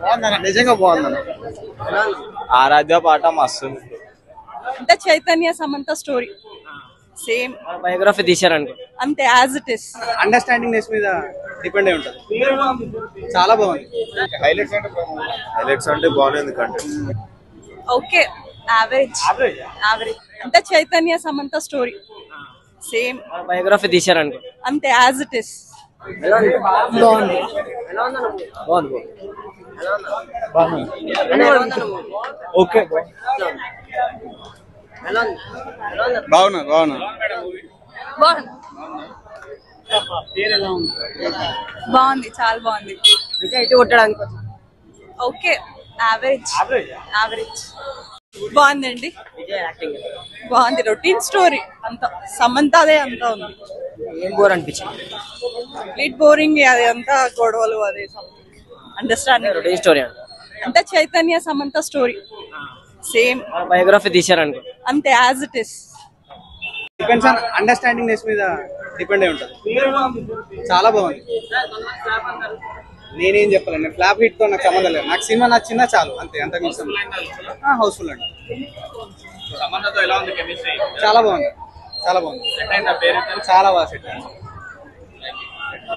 బాగుందన్న నిజంగా బాగుందన్న ఆరాధ్య పాట మస్తు అంటే Chaitanya Samantha story same biography తీశారనుకో అంతే as it is understandingness మీద డిపెండ్ అయి ఉంటుంది చాలా బాగుంది హైలైట్స్ అంటే హైలైట్స్ అంటే బాగుంది కంటెంట్ ఓకే యావరేజ్ యావరేజ్ అంటే Chaitanya Samantha story same biography తీశారనుకో అంతే యాజ్ ఇట్ ఇస్ బాగుంది బాగుంది ఓకే బాగున్నా బాగున్నా బాగుంది చాలా బాగుంది విజయ్ ఇటు కొట్టడానికి ఓకే యావరేజ్ యావరేజ్ బాగుందండి విజయ్ యాక్టింగ్ బాగుంది రొటీన్ స్టోరీ అంత సమంతదే అంతా ఉంది ఏం బోర్ అనిపించింది లీడ్ బోరింగ్ అది అంతా గొడవలు అదే అండర్స్టాండింగ్ రొటీన్ స్టోరీ అంట అంటే Chaitanya Samantha story same biography తీశారనుకో అంతే as it is depends on understandingness మీద డిపెండ్ అయి ఉంటుంది చాలా బాగుంది నేనేం చెప్పాలండి ఫ్లాప్ హిట్ తో నాకు సంబంధం లేదు నాకు సినిమా నచ్చిందా చాలు అంతే అంత హౌస్ఫుల్ అండి చాలా బాగుంది చాలా బాగుంది చాలా బాగా సెట్ అయింది